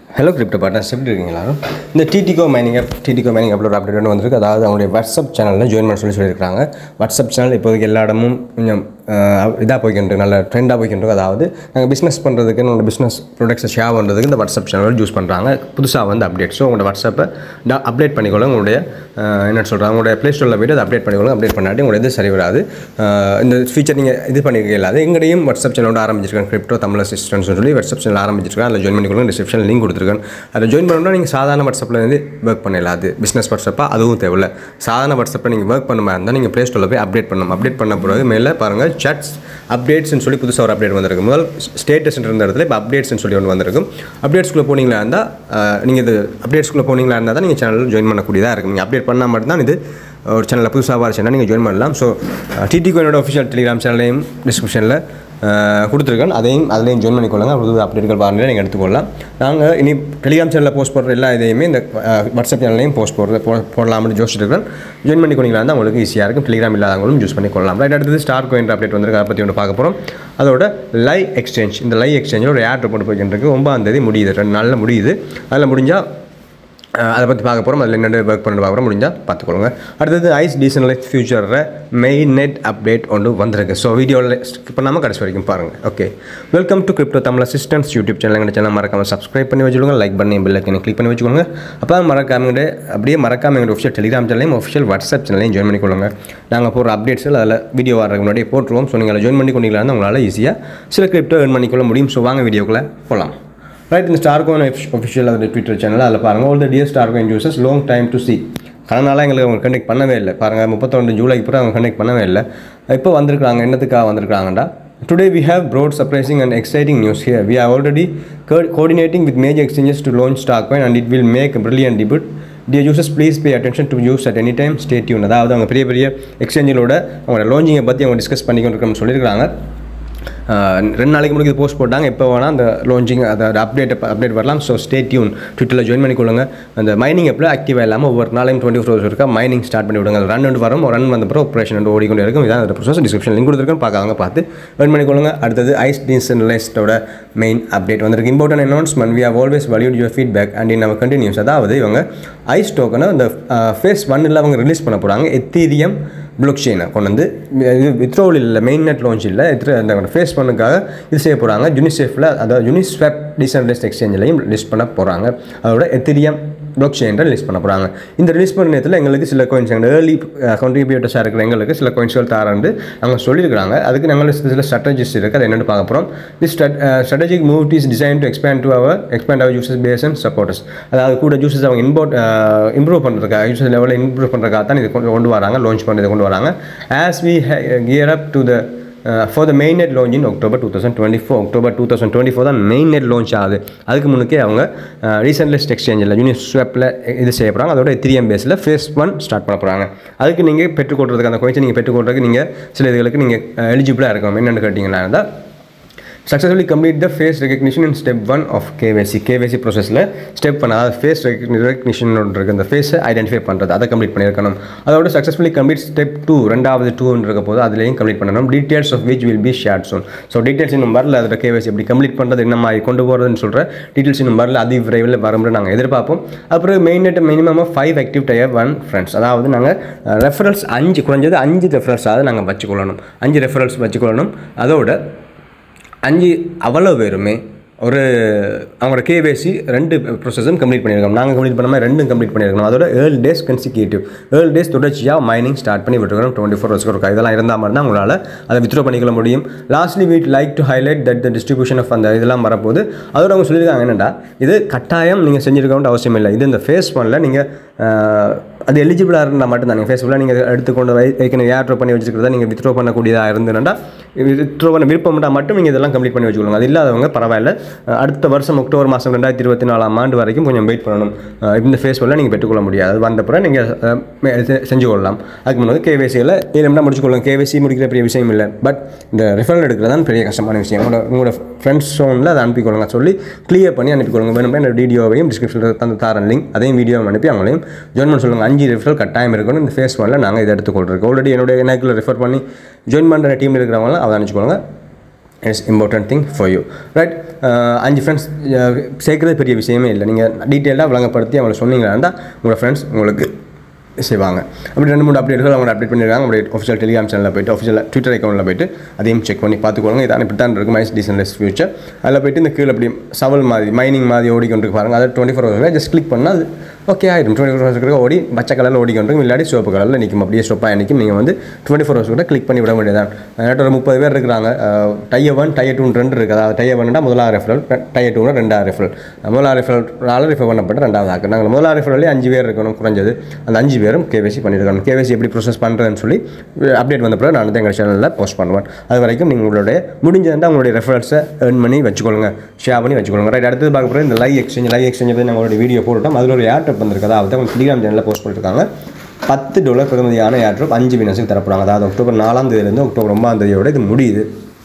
Hello crypto partners எப்படி இருக்கீங்க எல்லாரும் இந்த டிடிகோ மைனிங் ஆப் டிடிகோ மைனிங் அப்லோட் அப்டேட் ஒன்று வந்திருக்கு அதாவது அவங்களுடைய வாட்ஸ்அப் சேனலில் ஜாயின் பண்ண சொல்லி சொல்லியிருக்காங்க வாட்ஸ்அப் சேனல் இப்போதைக்கு எல்லா இடமும் கொஞ்சம் இதாக போய்க்கிட்டு நல்ல ட்ரெண்டாக போய்க்கிட்டு இருக்கு. அதாவது நாங்கள் பிஸ்னஸ் பண்ணுறதுக்கு நம்மளோட பிஸ்னஸ் ப்ராடக்ட்ஸை ஷேர் பண்ணுறதுக்கு இந்த வாட்ஸ்அப் சேனல் யூஸ் பண்ணுறாங்க புதுசாக வந்து அப்டேட் ஸோ உங்களோட வாட்ஸ்அப்பை அப்டேட் பண்ணிக்கொள்ள உங்களுடைய அஹ், என்ன சொல்கிறாங்க உங்களுடைய ப்ளே ஸ்டோரில் போய்ட்டு அதை அப்டேட் பண்ணிக்கொள்ள அப்டேட் பண்ணாட்டி உங்களுடைய இது சரி வராது அஹ், இந்த ஃபீச்சர் நீங்கள் இது பண்ணிருக்கீங்க இல்லாத எங்களையும் வாட்ஸ்அப் சேனலோட ஆரம்பிச்சிருக்கேன் கிரிப்டோ தமிழ் அசிஸ்டன்ஸ் சொல்லி வாட்ஸ்அப் சேனல் ஆரம்பிச்சிருக்கேன் அதில் ஜாயின் பண்ணிக்கொள்ள டிஸ்கிரிப்ஷன் லிங்க் கொடுத்துருக்கேன் அதில் ஜாயின் பண்ணணும்னா நீங்கள் சாதாரண வாட்ஸ்அப்பில் வந்து ஒர்க் பண்ணலாம் அது பிஸ்னஸ் வாட்ஸ்அப்பாக அதுவும் தேவையில்ல சாதாரண வாட்ஸ்அப்பில் நீங்கள் ஒர்க் பண்ண மாதிரி இருந்தால் நீங்கள் ப்ளே ஸ்டோரில் போய் அப்டேட் பண்ணணும் அப்டேட் பண்ண பிறகு மேலே பாருங்கள் சாட்ஸ் அப்டேட்ஸ்னு சொல்லி புதுசாக ஒரு அப்டேட் வந்திருக்கு முதல் ஸ்டேட்டஸ் இருந்த இடத்துல இப்போ அப்டேட்ஸ்னு சொல்லி ஒன்று வந்திருக்கும் அப்டேட்ஸ்குள்ளே போனீங்களா இருந்தால் நீங்கள் இது அப்டேட்ஸ்குள்ளே போனீங்களா இருந்தால் தான் நீங்கள் சேனல் ஜாயின் பண்ணக்கூடியதாக இருக்கும் நீங்கள் அப்டேட் பண்ணால் மட்டும்தான் இது ஒரு சேனலில் புதுசாக வர சேனல் நீங்கள் ஜாயின் பண்ணலாம் ஸோ டிடி கோயினோட ஒஃபிஷியல் டெலிகிராம் சேனலையும் டிஸ்கிரிப்ஷனில் கொடுத்துருக்கேன் அதையும் அதுலேயும் ஜாயின் பண்ணிக்கொள்ளுங்க புது அப்டேட்கள் பாருங்கள் நீங்கள் எடுத்துக்கொள்ளலாம் நாங்கள் இனி டெலிகிராம் சேனலில் போஸ்ட் போடுற எல்லா இதையுமே இந்த அஹ், வாட்ஸ்அப் சேனல்லையும் போஸ்ட் போடுறது போ போடலாம்னு யோசிச்சுட்டு இருக்கேன் ஜாயின் பண்ணிக்கொண்டீங்களா இருந்தால் உங்களுக்கு ஈஸியாக இருக்கும் டெலிகிராம் இல்லாதவங்களும் யூஸ் பண்ணிக்கொள்ளலாம் ரைட் அடுத்தது ஸ்டார் கோயின் அப்டேட் வந்திருக்கு அதை பற்றி ஒன்று பார்க்க போகிறோம் அதோட லைவ் எக்ஸ்சேஞ்ச் இந்த லைவ் எக்ஸ்சேஞ்சில் ஒரு ஏர் போட்டு போய்கிட்டு இருக்கு ஒன்பதாம் தேதி முடியுது ரெண்டு நாளில் முடியுது அதில் முடிஞ்சால் அஹ் அதை பற்றி பார்க்க போகிறோம் அதில் என்னென்ன ஒர்க் பண்ணி பார்க்குறோம் முடிஞ்சால் பார்த்துக்கொள்ளுங்க அடுத்தது ஐஸ் டீசனலைஸ் ஃபியூச்சரில் மெயின் நெட் அப்டேட் ஒன்று வந்திருக்கு ஸோ வீடியோவில் ஸ்கிப் பண்ணாமல் கடைசி வரைக்கும் பாருங்கள் okay welcome to crypto Tamil assistance YouTube channel எங்கள் சேனல் மறக்காமல் சப்ஸ்கிரைப் பண்ணி வச்சுக்கோங்க லைக் பண்ணி பெல் ஐக்கனை கிளிக் பண்ணி வச்சுக்கோங்க அப்போ மறக்காம எங்களுடைய அப்படியே மறக்காம எங்களுடைய ஒஃபிஷியல் டெலிகிராம் சேனலையும் ஒஃபிஷியல் வாட்ஸ்அப் சேனலையும் ஜாயின் பண்ணிக்கொள்ளுங்க நாங்கள் போகிற அப்டேட்ஸில் அதில் வீடியோ வரதுக்கு முன்னாடி போட்டுருவோம் ஸோ நீங்கள் ஜாயின் பண்ணி கொண்டீங்களா உங்களால் ஈஸியாக சில கிரிப்டோ earn பண்ணிக்கொள்ள முடியும் ஸோ வாங்க வீடியோக்குள்ளே போகலாம் ரைட் இந்த ஸ்டார் கோயின் ஒஃபிஷியல் அது ட்விட்டர் சேனல் அதில் பாருங்கள் all the dear star coin users long time to see அதனால எங்களுக்கு அவங்க கண்டெக்ட் பண்ணவே இல்லை பாருங்கள் முப்பத்தொன்று ஜூலைக்கு பிறகு அவங்க கண்டெக்ட் பண்ணவே இல்லை இப்போ வந்திருக்காங்க என்னத்துக்காக வந்திருக்காங்கடா today we have brought surprising and exciting news here we are already co- coordinating with major exchanges to launch Starcoin and it will make a brilliant debut dear users please pay attention to use at any time stay tuned அதாவது அவங்க பெரிய பெரிய எக்ஸ்சேஞ்சிலோட அவங்களோட லான்ச்சிங்கை பற்றி அவங்க discuss பண்ணிக்கிட்டு இருக்கோம்னு சொல்லியிருக்காங்க ஆஹ் ரெண்டு நாளைக்கு முன்னாடி போஸ்ட் போட்டாங்க எப்போ வேணால் அந்த லான்ச்சிங் அதோட அப்டேட் அப்டேட் வரலாம் ஸோ ஸ்டே டியூன் ட்விட்டரில் ஜாயின் பண்ணிக்கொள்ளுங்க அந்த மைனிங் ஆப்பில் ஆக்டிவாக இல்லாமல் ஒவ்வொரு நாளையும் டுவெண்ட்டி ஃபோர் ஹவர்ஸ் இருக்கா மைனிங் ஸ்டார்ட் பண்ணி விடுங்க ரன் ரெண்டு வரும் ரன் வந்த பிறகு ஆப்ரேஷன் ரெண்டு ஓடிக்கொண்டே இருக்கும் இதான் அந்த ப்ரோசஸ் டிஸ்கிரிப்ஷன் லிங்க் கொடுத்துருக்கேன் பார்க்காங்க பார்த்து ஜாயின் பண்ணிக்கொள்ளுங்க அடுத்தது ஐஸ் டீசனலிஸ்டோட மெயின் அப்டேட் வந்திருக்கு important announcement we have always valued your feedback and in our continues அதாவது இவங்க ஐஸ் டோக்கனை இந்த ஃபேஸ் ஒன்னில் அவங்க ரிலீஸ் பண்ண போகிறாங்க எத்தீரியம் பிளாக் செயினை கொண்டு வந்து இது வித்ரோவில் இல்லை மெயின் நெட் லான்ச் இல்லை எத்திர அந்த ஃபேஸ் பண்ணுக்காக இது செய்ய போகிறாங்க யூனிசெஃபில் அதாவது யூனிஸ்வெப் டீசென்ட்ரலைஸ்ட் எக்ஸ்சேஞ்சிலையும் லிஸ்ட் பண்ண போகிறாங்க அதோட எத்திரியம் பிளாக் செயினை ரிலீஸ் பண்ண போகிறாங்க இந்த ரிலீஸ் பண்ண நேரத்தில் எங்களுக்கு சில கோயின்ஸ் எங்கள் ஏர்லி கான்ட்ரிபியூட்டர்ஸாக இருக்கிற எங்களுக்கு சில கோயின்ஸ்கள் தாரண்டு அவங்க சொல்லியிருக்காங்க அதுக்கு நாங்கள் சில ஸ்ட்ராட்டஜிஸ் இருக்குது அது என்னென்னு பார்க்க போகிறோம் this strategic move is design to expand to our expand our users base and supporters அதாவது கூட யூசர்ஸ் அவங்க இம்போர்ட் இம்ப்ரூவ் பண்ணுறதுக்காக யூசர்ஸ் லெவலில் இம்ப்ரூவ் பண்ணுறதுக்காக தான் இது கொண்டு கொண்டு வராங்க லான்ச் பண்ணி கொண்டு வராங்க as we gear up to the for the main net launch in October two thousand twenty four October two thousand twenty four தான் மெயின் நெட் லான்ச் ஆகுது அதுக்கு முன்னுக்கே அவங்க ரீசென்ட்லெஸ்ட் எக்ஸ்சேஞ்சில் யூனிஸ் ஸ்வெப்பில் இது செய்ய போகிறாங்க அதோட எத்திரியம் பேஸில் ஃபேஸ் ஒன் ஸ்டார்ட் பண்ண போகிறாங்க அதுக்கு நீங்கள் பெற்றுக்கொள்றதுக்கு அந்த கோயின்ஸை நீங்கள் பெற்றுக்கொள்றதுக்கு நீங்கள் சில இதுகளுக்கு நீங்கள் எலிஜிபிளாக இருக்கணும் என்னென்னு கேட்டிங்கன்னா இருந்தால் successfully complete the face recognition in step one of KYC KYC ப்ரோசஸில் ஸ்டெப் பண்ண அதாவது ஃபேஸ் ரெகக்னிஷன் இருக்கு அந்த ஃபேஸை ஐடென்டிஃபை பண்ணுறது அதை கம்ப்ளீட் பண்ணியிருக்கணும் அதோட சக்ஸஸ்ஃபுல்லி கம்ப்ளீட் ஸ்டெப் டூ ரெண்டாவது டூன்னு இருக்க போது அதுலேயும் கம்ப்ளீட் பண்ணணும் details of which will be shared soon so details இன்னும் வரல அதோட கேவேசி எப்படி கம்ப்ளீட் பண்ணுறது என்ன மாதிரி கொண்டு போகிறதுன்னு சொல்கிற டீட்டெயில்ஸ் இன்னும் வரல அதி விரைவில் வரும்னு நாங்கள் எதிர்பார்ப்போம் அப்புறம் main net minimum five active tier one friends அதாவது நாங்கள் ரெஃபரல்ஸ் அஞ்சு குறைஞ்சது அஞ்சு ரெஃபரல்ஸாவது நாங்கள் வச்சுக்கொள்ளணும் அஞ்சு ரெஃபரல்ஸ் வச்சுக்கொள்ளணும் அதோட அஞ்சு அவ்வளோ பேருமே ஒரு அவங்களோட கேவேசி ரெண்டு ப்ரொசஸும் கம்ப்ளீட் பண்ணியிருக்கோம் நாங்கள் கம்ப்ளீட் பண்ண மாதிரி ரெண்டும் கம்ப்ளீட் பண்ணியிருக்கோம் அதோட ஏழு டேஸ் கன்சிக்யூட்டிவ் ஏழு டேஸ் தொடர்ச்சியாக மைனிங் ஸ்டார்ட் பண்ணி விட்டுருக்கோம் டுவெண்ட்டி ஃபோர் ஹவர்ஸ்க்கு இருக்கா இதெல்லாம் இருந்தால் மாதிரி தான் உங்களால் அதை வித்ரோ பண்ணிக்கொள்ள முடியும் lastly we'd like to highlight that the distribution of அந்த இதெல்லாம் வரப்போது அதோட அவங்க சொல்லியிருக்காங்க என்னென்னா இது கட்டாயம் நீங்கள் செஞ்சுருக்க அவசியம் இல்லை இது இந்த ஃபேஸ் ஒனில் நீங்கள் அது எலிஜிபிளாக இருந்தால் மட்டும் தான் நீங்கள் ஃபேஸ்புக்கில் நீங்கள் எடுத்துக்கொண்டு வை ஏற்கனவே ஏர் ட்ரோ பண்ணி வச்சுருக்கிறதா நீங்கள் வித்ரோ பண்ணக்கூடியதாக இருந்துன்னா வித்ரோ பண்ண விருப்பம்னா மட்டும் நீங்கள் இதெல்லாம் கம்ப்ளீட் பண்ணி வச்சுக்கோங்க அது இல்லாதவங்க பரவாயில்ல அஹ் அடுத்த வருஷம் அக்டோபர் மாதம் ரெண்டாயிரத்தி இருபத்தி நாலாம் ஆண்டு வரைக்கும் கொஞ்சம் வெயிட் பண்ணணும் அஹ் இந்த ஃபேஸ்புக்கில் நீங்கள் பெற்றுக்கொள்ள முடியாது அது வந்த பிறகு நீங்கள் அஹ், மே- செ- செஞ்சு கொள்ளலாம் அதுக்கு முன்னாடி கேவிசியில் ஏழு மணி முடிச்சுக்கொள்ளலாம் கேவிசி முடிக்கிற பெரிய விஷயம் இல்லை பட் இந்த ரெஃபரல் எடுக்கிறது தான் பெரிய கஷ்டமான விஷயம் உங்களோட உங்களோட ஃப்ரெண்ட்ஸ் ஃபோனில் அதை அனுப்பிக்கொள்ளுங்க சொல்லி கிளியர் பண்ணி அனுப்பிக்கொள்ளுங்க வேணும்னா இந்த வீடியோவையும் டிஸ்கிரிப்ஷனில் தந்து தாரன் லிங்க் அதையும் வீடியோவை அனுப்பி அவங்களையும் ஜாயின் பண்ண சொல்லுங்கள் அஞ்சு ரெஃபரல் கட்டாயம் இருக்கணும் இந்த ஃபேஸ் ஒனில் நாங்கள் இதை எடுத்துக்கொள்கிறோம் ஆல்ரெடி என்னுடைய எனக்குள்ள ரெஃபர் பண்ணி ஜாயின் பண்ணுற டீமில் இருக்கிறவங்களாம் அதை அனுப்பிச்சுக்கொள்ளுங்க it's important thing for you right அஞ்சு ஃப்ரெண்ட்ஸ் சேர்க்குறது பெரிய விஷயமே இல்லை நீங்கள் டீட்டெயிலாக விளங்கப்படுத்தி அவங்களை சொன்னீங்கன்னா உங்களோட ஃப்ரெண்ட்ஸ் உங்களுக்கு செய்வாங்க அப்படி ரெண்டு மூணு அப்டேட்கள் அவங்க அப்டேட் பண்ணியிருக்காங்க அப்படி ஒஃபிஷியல் டெலிகிராம் சேனலில் போயிட்டு ஒஃபிஷியல் ட்விட்டர் அக்கௌண்ட்டில் போயிட்டு அதையும் செக் பண்ணி பார்த்துக்கோங்க இதான் இப்படி தான் இருக்கும் மைஸ் டீசன்லெஸ் ஃபியூச்சர் அதில் போயிட்டு இந்த கீழே அப்படி சவல் மாதிரி மைனிங் மாதிரி ஓடிக்கொண்டு பாருங்க அதை டுவெண்ட்டி ஃபோர் ஹவர்ஸில் ஜஸ்ட் கிளிக் பண்ணால் அது ஓகே ஆகிடும் டுவெண்ட்டி ஃபோர் ஹவர்ஸ் ஓடி பச்சை கலரில் ஓடிக்கொண்டு இல்லாட்டி சிவப்பு கலரில் நிற்கும் அப்படியே ஸ்டொப்பாக நிற்கும் நீங்கள் வந்து டுவெண்ட்டி ஃபோர் ஹவர்ஸ் கூட கிளிக் பண்ணி விட வேண்டியதான் அதாட்ட ஒரு முப்பது பேர் இருக்கிறாங்க டைய ஒன் டைய டூ ரெண்டு இருக்குது அதாவது டைய ஒன்டா முதலாவது ரெஃபரல் டைய டூனா ரெண்டாவது ரெஃபரல் முதலாவது ரெஃபரல் ரெஃபர் பண்ணப்பட்ட ரெண்டாவது ஆக்கு நாங்கள் முதலாவது ரெஃபரல்லே அஞ்சு பேர் இருக்கணும் குறைஞ்சது அந்த அஞ்சு பேரும் கேவிசி பண்ணியிருக்கணும் கேவிசி எப்படி ப்ரோசஸ் பண்ணுறதுன்னு சொல்லி அப்டேட் வந்த பிறகு நான் வந்து எங்கள் சேனலில் போஸ்ட் பண்ணுவேன் அது வரைக்கும் நீங்களுடைய முடிஞ்சதுன்னா உங்களுடைய ரெஃபரன்ஸை ஏர்ன் பண்ணி வச்சுக்கொள்ளுங்க ஷேர் பண்ணி வச்சுக்கொள்ளுங்க ரைட் அடுத்தது பார்க்க போகிற இந்த லைவ் எக்ஸ்சேஞ்ச் லைவ் எக்ஸ்சேஞ்ச் பற்றி நாங்கள் ஒரு வீடியோ போட்டுட்டோம் அதில் ஒரு ஏர்டெப் வந்திருக்கு அதாவது அவங்க டெலிகிராம் சேனலில் போஸ்ட் பண்ணியிருக்காங்க பத்து டாலர் பிரதிநிதியான ஏர்ட்ராப் அஞ்சு வினர்ஸுக்கு தரப்படுறாங்க அதாவது அக்டோபர் நாலாம் தேதியிலேருந்து அக்டோபர் ஒன்பதாம் தேதியோட இது முடியுது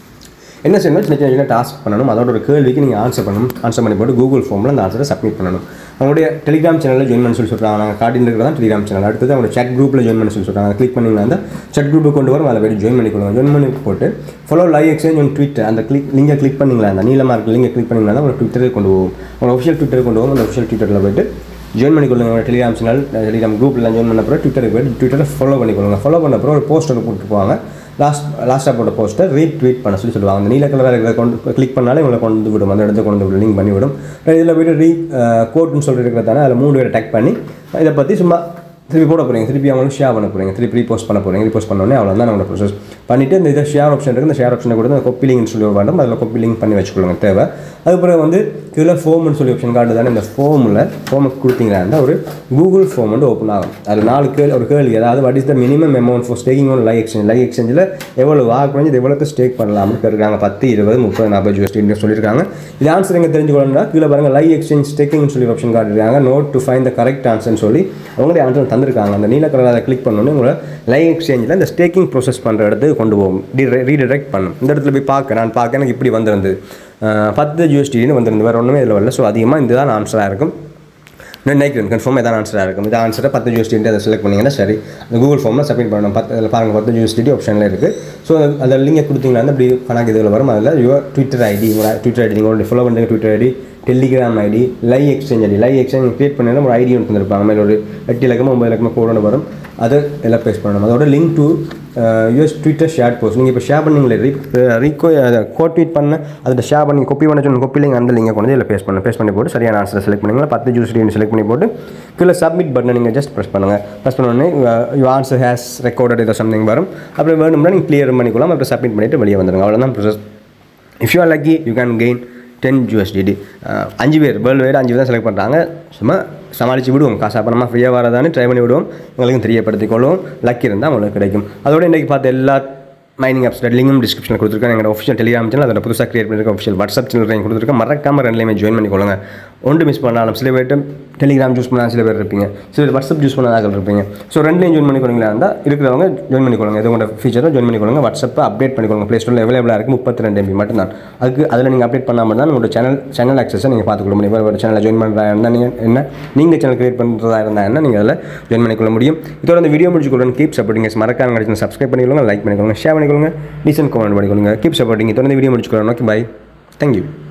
என்ன செய்யணும் சின்ன சின்ன சின்ன டாஸ்க் பண்ணணும் அதோட ஒரு கேள்விக்கு நீங்கள் ஆன்சர் பண்ணணும் ஆன்சர் பண்ணி போட்டு கூகுள் ஃபார்மில் அந்த ஆன்சரை சப்மிட் பண்ணணும் அவங்களுடைய டெலிகிராம் சேனலில் ஜாயின் பண்ண சொல்லி சொல்கிறாங்க நாங்கள் காட்டின்னு இருக்கிறதா டெலிகிராம் சேனல் அடுத்தது அவங்க chat குரூப்பில் ஜாயின் பண்ண சொல்லி சொல்கிறாங்க கிளிக் பண்ணிங்கன்னா அந்த chat குரூப்புக்கு கொண்டு வரும் அதில் போய்ட்டு ஜாயின் பண்ணிக்கொள்ளுங்க ஜாயின் பண்ணி போட்டு follow live exchange one Twitter அந்த கிளிக் லிங்கை கிளிக் பண்ணிங்களா அந்த நீளமாக இருக்க லிங்கை கிளிக் பண்ணிங்கன்னா தான் உங்களை ட்விட்டருக்கு கொண்டு போகும் உங்களை ஒஃபிஷியல் ட்விட்டருக்கு கொண்டு போகும் அந்த ஒஃபிஷியல் ட்விட்டரில் போயிட்டு ஜாயின் பண்ணிக்கொள்ளுங்க டெலிகிராம் சேனல் டெலிகிராம் குரூப்பில் ஜாயின் பண்ண அப்புறம் ட்விட்டருக்கு போய்ட்டு ட்விட்டரை ஃபாலோ பண்ணிக்கொள்ளுங்க ஃபாலோ பண்ண அப்புறம் ஒரு போஸ்ட் ஒன்று போட்டு போவாங்க லாஸ்ட் லாஸ்ட்டாக போட்ட போஸ்ட்டை ரீட்வீட் பண்ண சொல்லி சொல்லுவாங்க அந்த நீல கலராக இருக்கிறத கொண்டு கிளிக் பண்ணாலே உங்களை கொண்டு வந்து விடும் அந்த இடத்த கொண்டு வந்து லிங்க் பண்ணிவிடும் இதில் போய்ட்டு ரீ கோட்னு சொல்லிட்டு இருக்கிறதால அதில் மூணு பேரை டேக் பண்ணி இதை பற்றி சும்மா திருப்பி போட போகிறீங்க திருப்பி அவங்களுக்கு ஷேர் பண்ண போகிறீங்க திருப்பி ரீபோஸ்ட் பண்ண போகிறீங்க ரீபோஸ்ட் பண்ணோடனே அவ்வளோ தான் நம்மளோட ப்ரோசஸ் பண்ணிவிட்டு இந்த இதை ஷேர் ஆப்ஷன் இருக்குது இந்த ஷேர் ஆப்ஷனை கொடுத்து அந்த கொப்பி லிங்க்னு சொல்லி ஒரு வேண்டும் அதில் கொப்பி லிங்க் பண்ணி வச்சுக்கொள்ளுங்க தேவை அதுக்கப்புறம் வந்து கீழே ஃபோம்னு சொல்லி ஆப்ஷன் கார்டு தானே இந்த ஃபோமில் ஃபோமுக்கு கொடுத்தீங்கன்னா ஒரு கூகுள் ஃபோம் வந்து ஓப்பன் ஆகும் அதில் நாலு கேள்வி ஒரு கேள்வி அதாவது what is the minimum amount for staking on live exchange live எக்ஸ்சேஞ்சில் எவ்வளோ வாங்க குறைஞ்சது எவ்வளோக்கு ஸ்டேக் பண்ணலாம்னு இருக்காங்க பத்து இருபது முப்பது நாற்பது ஜிஎஸ்டி சொல்லியிருக்காங்க இது ஆன்சர் எங்கே தெரிஞ்சுக்கணும்னா கீழே பாருங்க லை எக்ஸ்சேஞ்ச் ஸ்டேக்கிங் சொல்லி ஆப்ஷன் கார்டு இருக்காங்க note to find the correct ஆன்சர்னு சொல்லி அவங்களே ஆன்சர் தந்திருக்காங்க அந்த நீல கலர் அதை கிளிக் பண்ணோன்னே உங்களை லைவ் எக்ஸ்சேஞ்சில் இந்த ஸ்டேக்கிங் ப்ரோசஸ் பண்ணுற இடத்துக்கு கொண்டு போகும் ரீடிரெக்ட் பண்ணும் இந்த இடத்துல போய் பார்க்க நான் பார்க்க எனக்கு இப்படி வந்திருந்தது அஹ் பத்து ஜிஎஸ்டின்னு வந்திருந்து வேறு ஒன்றுமே இதில் வரல ஸோ அதிகமாக இந்த தான் ஆன்சராக இருக்கும் நான் நினைக்கிறேன் கன்ஃபார்ம் இதான் ஆன்சராக இருக்கும் இந்த ஆன்சரை பத்து ஜிஎஸ்டி அதை செலக்ட் பண்ணிங்கன்னா சரி அந்த கூகுள் ஃபார்மில் சப்மிட் பண்ணணும் பத்து அதில் பாருங்கள் பத்து ஜிஎஸ்டி ஆப்ஷனில் இருக்குது ஸோ அந்த லிங்கை கொடுத்தீங்கன்னா அப்படி கணக்கு இதில் வரும் அதில் யுவர் ட்விட்டர் ஐடி உங்களோட ட்விட்டர் ஐடி நீங்கள் ஃபாலோ பண்ணுறீங்க Twitter ID Telegram ID live exchange ID live exchange create பண்ணி ஒரு ஐடி ஒன்று தந்திருப்பாங்க மேலே ஒரு எட்டு இலக்கமாக ஒம்பது இலக்கமாக கோடோட வரும் அதை எல்லாம் பேஸ்ட் பண்ணணும் அதோட link to us Twitter share post நீங்கள் இப்போ ஷேர் பண்ணீங்களே ரீ ரீகோ கோ ட்வீட் பண்ண அதில் ஷேர் பண்ணி கொப்பி பண்ண சொன்ன கொப்பி லிங்க் அந்த லிங்கை கொண்டு வந்து இதில் பேஸ்ட் பண்ணணும் பேஸ்ட் பண்ணி போட்டு சரியான ஆன்சரை செலக்ட் பண்ணிங்களா பத்து ஜூஸ் செலக்ட் பண்ணி போட்டு கீழே சப்மிட் பட்டனை நீங்கள் ஜஸ்ட் ப்ரெஸ் பண்ணுங்கள் ப்ரெஸ் பண்ணோடனே யூ ஆன்சர் ஹேஸ் ரெக்கார்டட் ஏதோ சம்திங் வரும் அப்படி வேணும்னா நீங்கள் கிளியர் பண்ணிக்கலாம் அப்புறம் சப்மிட் பண்ணிவிட்டு வெளியே வந்துடுங்க அவ்வளோதான் process if you are lucky you can gain ten USDT அஞ்சு பேர் வேர்ல்டு வைடு அஞ்சு பேர் தான் செலக்ட் பண்ணுறாங்க சும்மா சமாளித்து விடுவோம் காசு அப்புறமா ஃப்ரீயாக வரதானே ட்ரை பண்ணி விடுவோம் எங்களுக்கும் தெரியப்படுத்திக் கொள்வோம் லக்கி இருந்தால் உங்களுக்கு கிடைக்கும் அதோட இன்றைக்கி பார்த்த எல்லா மைனிங் ஆப்ஸ் லிங்கும் டிஸ்கிரிப்ஷனில் கொடுத்துருக்கேன் எங்களோட ஒஃபிஷியல் டெலிகிராம் சேனல் அதோட புதுசாக கிரியேட் பண்ணிருக்க ஒஃபிஷியல் வாட்ஸ்அப் சேனல் கொடுத்துருக்கேன் மறக்காமல் ரெண்டுலேயுமே ஜாயின் பண்ணிக்கொள்ளுங்க ஒன்று மிஸ் பண்ணாலும் சில பேர்ட்டு டெலிகிராம் யூஸ் பண்ணாலும் சில பேர் இருப்பீங்க சில பேர் வாட்ஸ்அப் யூஸ் பண்ணாத இருப்பீங்க ஸோ ரெண்டுலையும் ஜாயின் பண்ணிக்கொள்ளுங்களா இருந்தால் இருக்கிறவங்க ஜாயின் பண்ணிக்கொள்ளுங்க இது உங்களோட ஃபீச்சரும் ஜாயின் பண்ணிக்கொள்ளுங்க வாட்ஸ்அப்பை அப்டேட் பண்ணிக்கொள்ளுங்க ப்ளே ஸ்டோரில் அவைலபிளாக இருக்குது முப்பத்தி ரெண்டு எம்பி மட்டும் தான் அதுக்கு அதில் நீங்கள் அப்டேட் பண்ணாமல் தான் உங்களோட சேனல் சேனல் ஆக்சஸை நீங்கள் பார்த்துக்கொள்ள முடியும் வேறு ஒரு சேனலில் ஜாயின் பண்ணுறதா இருந்தால் நீங்கள் என்ன நீங்கள் சேனல் கிரியேட் பண்ணுறதா இருந்தால் என்ன நீங்கள் அதில் ஜாயின் பண்ணிக்கொள்ள முடியும் இதோட இந்த வீடியோ முடிச்சுக்கொள்ளுங்க கீப் சப்போர்ட்டிங் மறக்காம கிடைச்சு சப்ஸ்கிரைப் பண்ணிக்கொள்ளுங்க லைக் பண்ணிக்கொள்ளுங்க ஷேர் பண்ணிக்கொள்ளுங்க டீசன்ட் கமெண்ட் பண்ணிக்கொள்ளுங்க கீப் சப்போர்ட்டிங் இதோட இந்த வீடியோ முடிச்சுக்கொள்ளுங்க ஓகே பை தேங்க்யூ